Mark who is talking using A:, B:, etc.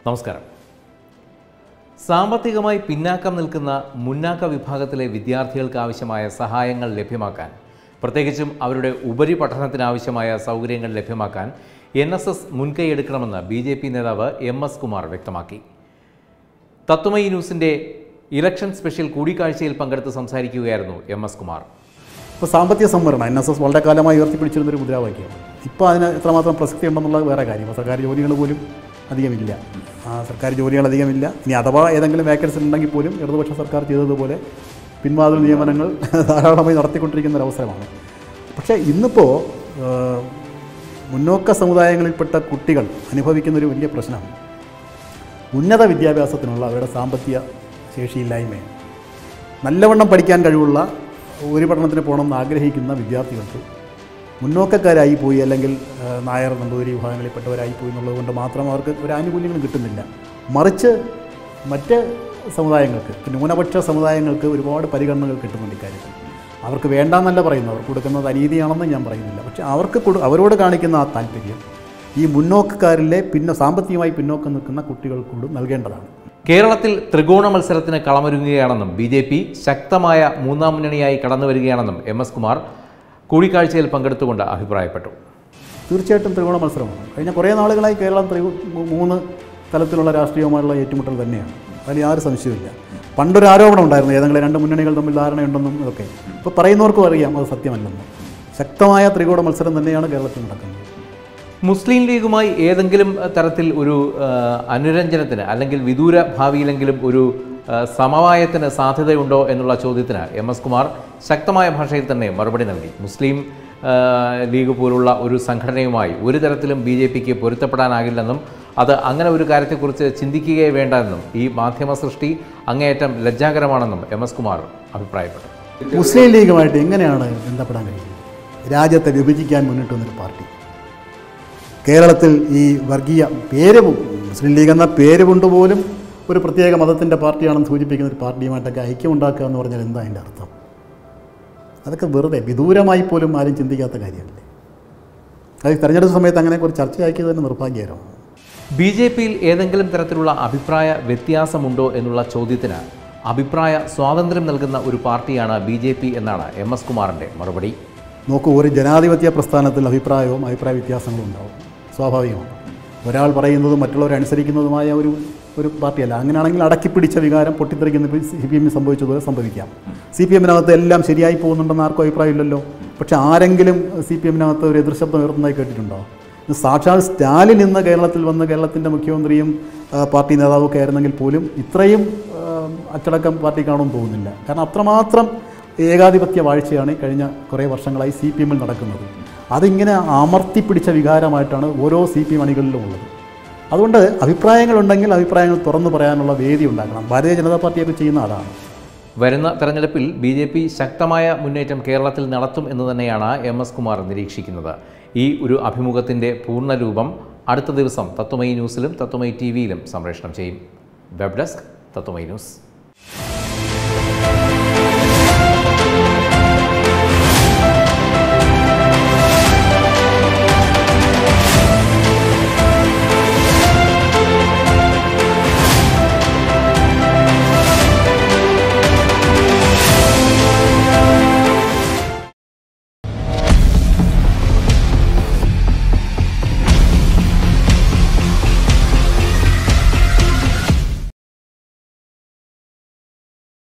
A: നമസ്കാരം സാമ്പത്തികമായി പിന്നാക്കം നിൽക്കുന്ന മുന്നാക്ക വിഭാഗത്തിലെ വിദ്യാർത്ഥികൾക്ക് ആവശ്യമായ സഹായങ്ങൾ ലഭ്യമാക്കാൻ പ്രത്യേകിച്ചും അവരുടെ ഉപരിപഠനത്തിനാവശ്യമായ സൗകര്യങ്ങൾ ലഭ്യമാക്കാൻ എൻ എസ് എസ് മുൻകൈയെടുക്കണമെന്ന് ബി ജെ പി നേതാവ് എം എസ് കുമാർ വ്യക്തമാക്കി തത്വമയി ന്യൂസിൻ്റെ ഇലക്ഷൻ സ്പെഷ്യൽ കൂടിക്കാഴ്ചയിൽ പങ്കെടുത്ത് സംസാരിക്കുകയായിരുന്നു എം എസ് കുമാർ
B: ഇപ്പോൾ സാമ്പത്തിക സംവരണം എൻ എസ് എസ് വളരെ കാലമായി ഉയർത്തിപ്പിടിച്ചിരുന്നൊരു മുദ്രാവാക്യമാണ് ഇപ്പോൾ അതിന് എത്രമാത്രം പ്രസക്തി ഉണ്ടെന്നുള്ളത് വേറെ കാര്യം ഇപ്പോൾ സർക്കാർ ജോലികൾ പോലും അധികമില്ല ആ സർക്കാർ ജോലികൾ അധികമില്ല ഇനി അഥവാ ഏതെങ്കിലും വേക്കൻസി ഉണ്ടെങ്കിൽ പോലും ഇടതുപക്ഷ സർക്കാർ ചെയ്തതുപോലെ പിൻവാതിൽ നിയമനങ്ങൾ ധാരാളമായി നടത്തിക്കൊണ്ടിരിക്കുന്ന ഒരു അവസരമാണ് പക്ഷേ ഇന്നിപ്പോൾ ഏഹ്, മുന്നോക്ക സമുദായങ്ങളിൽപ്പെട്ട കുട്ടികൾ അനുഭവിക്കുന്ന ഒരു വലിയ പ്രശ്നമാണ് ഉന്നത വിദ്യാഭ്യാസത്തിനുള്ള അവരുടെ സാമ്പത്തിക ശേഷിയില്ലായ്മയാണ് നല്ലവണ്ണം പഠിക്കാൻ കഴിവുള്ള ഉപരിപഠനത്തിന് പോകണമെന്ന് ആഗ്രഹിക്കുന്ന വിദ്യാർത്ഥികൾക്ക് മുന്നോക്കക്കാരായി പോയി അല്ലെങ്കിൽ ആ, നായർ നമ്പൂതിരി വിഭാഗങ്ങളിൽപ്പെട്ടവരായി പോയി എന്നുള്ളത് കൊണ്ട് മാത്രം അവർക്ക് ഒരു ആനുകൂല്യങ്ങളും കിട്ടുന്നില്ല മറിച്ച് മറ്റ് സമുദായങ്ങൾക്ക് ഇപ്പം ന്യൂനപക്ഷ സമുദായങ്ങൾക്ക് ഒരുപാട് പരിഗണനകൾ കിട്ടുന്നുണ്ട് ഇക്കാര്യത്തിൽ അവർക്ക് വേണ്ടാന്നല്ല പറയുന്നു അവർക്ക് കൊടുക്കുന്നത് അനീതിയാണെന്ന് ഞാൻ പറയുന്നില്ല പക്ഷേ അവർക്ക് കൊടു അവരോട് കാണിക്കുന്ന ആ താല്പര്യം ഈ മുന്നോക്കക്കാരിലെ പിന്നെ സാമ്പത്തികമായി പിന്നോക്കം നിൽക്കുന്ന കുട്ടികൾക്കൂട് നൽകേണ്ടതാണ്
A: കേരളത്തിൽ ത്രികോണ മത്സരത്തിന് കളമൊരുങ്ങുകയാണെന്നും ബി ജെ പി ശക്തമായ മൂന്നാം മുന്നണിയായി കടന്നു വരികയാണെന്നും എം എസ് കുമാർ കൂടിക്കാഴ്ചയിൽ പങ്കെടുത്തുകൊണ്ട് അഭിപ്രായപ്പെട്ടു
B: തീർച്ചയായിട്ടും ത്രികോണ മത്സരമാണ് കഴിഞ്ഞ കുറേ നാളുകളായി കേരളം ത്രികോ മൂ- മൂന്ന് തലത്തിലുള്ള രാഷ്ട്രീയവുമായുള്ള ഏറ്റുമുട്ടൽ തന്നെയാണ് അതിൽ യാതൊരു സംശയവുമില്ല പണ്ടൊരു ആരോപണം ഉണ്ടായിരുന്നു ഏതെങ്കിലും രണ്ട് മുന്നണികൾ തമ്മിൽ ധാരണയുണ്ടെന്നും ഇതൊക്കെ ഇപ്പോൾ പറയുന്നവർക്കും അറിയാം അത് സത്യമല്ലെന്നും ശക്തമായ ത്രികോണ മത്സരം തന്നെയാണ് കേരളത്തിൽ നടക്കുന്നത്
A: മുസ്ലിം ലീഗുമായി ഏതെങ്കിലും തരത്തിൽ ഒരു ആ, അനുരഞ്ജനത്തിന് അല്ലെങ്കിൽ വിദൂര ഭാവിയിലെങ്കിലും ഒരു ആ, സമവായത്തിന് സാധ്യതയുണ്ടോ എന്നുള്ള ചോദ്യത്തിന് എം എസ് കുമാർ ശക്തമായ ഭാഷയിൽ തന്നെ മറുപടി നൽകി മുസ്ലിം ആ, ലീഗ് പോലുള്ള ഒരു സംഘടനയുമായി ഒരു തരത്തിലും ബി ജെ പിക്ക് പൊരുത്തപ്പെടാനാകില്ലെന്നും അത് അങ്ങനെ ഒരു കാര്യത്തെക്കുറിച്ച് ചിന്തിക്കുകയേ വേണ്ട എന്നും ഈ മാധ്യമ സൃഷ്ടി അങ്ങേയറ്റം ലജ്ജാകരമാണെന്നും എം എസ് കുമാർ അഭിപ്രായപ്പെട്ടു
B: മുസ്ലിം ലീഗുമായിട്ട് എങ്ങനെയാണ് ബന്ധപ്പെടാൻ കഴിയുന്നത് രാജ്യത്തെ വിഭജിക്കാൻ മുന്നിട്ട് വന്നൊരു പാർട്ടി കേരളത്തിൽ ഈ വർഗീയ പേര് പോ- മുസ്ലിം ലീഗ് എന്ന പേര് കൊണ്ടുപോലും ഒരു പ്രത്യേക മതത്തിൻ്റെ പാർട്ടിയാണെന്ന് സൂചിപ്പിക്കുന്ന ഒരു പാർട്ടിയുമായിട്ടൊക്കെ ഐക്യമുണ്ടാക്കുക എന്ന് പറഞ്ഞാൽ എന്താ അതിൻ്റെ അർത്ഥം അതൊക്കെ വെറുതെ വിദൂരമായി പോലും ആരും ചിന്തിക്കാത്ത കാര്യമല്ലേ അത് തെരഞ്ഞെടുപ്പ് സമയത്ത് അങ്ങനെ കുറച്ച് ചർച്ചയാക്കിയത് തന്നെ നിർഭാഗ്യകരമാണ്
A: ബി ജെ പിയിൽ ഏതെങ്കിലും തരത്തിലുള്ള അഭിപ്രായ വ്യത്യാസമുണ്ടോ എന്നുള്ള ചോദ്യത്തിന് അഭിപ്രായ സ്വാതന്ത്ര്യം നൽകുന്ന ഒരു പാർട്ടിയാണ് ബി ജെ പി എന്നാണ് എം എസ് കുമാറിൻ്റെ മറുപടി
B: നോക്കൂ ഒരു ജനാധിപത്യ പ്രസ്ഥാനത്തിൽ അഭിപ്രായവും അഭിപ്രായ വ്യത്യാസങ്ങളും ഉണ്ടാവും സ്വാഭാവികമാണ് ഒരാൾ പറയുന്നതും മറ്റുള്ളവർ അനുസരിക്കുന്നതുമായ ഒരു ഒരു പാർട്ടിയല്ല അങ്ങനെയാണെങ്കിൽ അടക്കിപ്പിടിച്ച വികാരം പൊട്ടിത്തെറിക്കുന്ന സി പി എമ്മിന് സംഭവിച്ചതുപോലെ സംഭവിക്കാം സി പി എമ്മിനകത്ത് എല്ലാം ശരിയായി പോകുന്നുണ്ടെന്ന് ആർക്കും അഭിപ്രായമില്ലല്ലോ പക്ഷേ ആരെങ്കിലും സി പി എമ്മിനകത്ത് ഒരു എതിർശബ്ദം ഉയർന്നതായി കേട്ടിട്ടുണ്ടോ ഇത് സാക്ഷാൽ സ്റ്റാലിൻ ഇന്ന് കേരളത്തിൽ വന്ന് കേരളത്തിൻ്റെ മുഖ്യമന്ത്രിയും ആ, പാർട്ടി നേതാവും ഒക്കെ ആയിരുന്നെങ്കിൽ പോലും ഇത്രയും ആ, അച്ചടക്കം പാർട്ടി കാണുമെന്ന് തോന്നുന്നില്ല കാരണം അത്രമാത്രം ഏകാധിപത്യ വാഴ്ചയാണ് ഈ കഴിഞ്ഞ കുറേ വർഷങ്ങളായി സി പി എമ്മിൽ നടക്കുന്നത് അതിങ്ങനെ അമർത്തിപ്പിടിച്ച വികാരമായിട്ടാണ് ഓരോ സി പി എം അണികളിലും ഉള്ളത് അതുകൊണ്ട് അഭിപ്രായങ്ങളുണ്ടെങ്കിൽ അഭിപ്രായങ്ങൾ തുറന്നു പറയാനുള്ള വേദി ഉണ്ടാക്കണം ഭാരതീയ ജനതാ പാർട്ടിയൊക്കെ ചെയ്യുന്ന അതാണ്
A: വരുന്ന തെരഞ്ഞെടുപ്പിൽ ബി ജെ പി ശക്തമായ മുന്നേറ്റം കേരളത്തിൽ നടത്തും എന്ന് തന്നെയാണ് എം എസ് കുമാർ നിരീക്ഷിക്കുന്നത് ഈ ഒരു അഭിമുഖത്തിൻ്റെ പൂർണ്ണരൂപം അടുത്ത ദിവസം തത്വമയി ന്യൂസിലും തത്വമയി ടി വിയിലും സംപ്രേഷണം ചെയ്യും വെബ് ഡെസ്ക് തത്വമയി ന്യൂസ്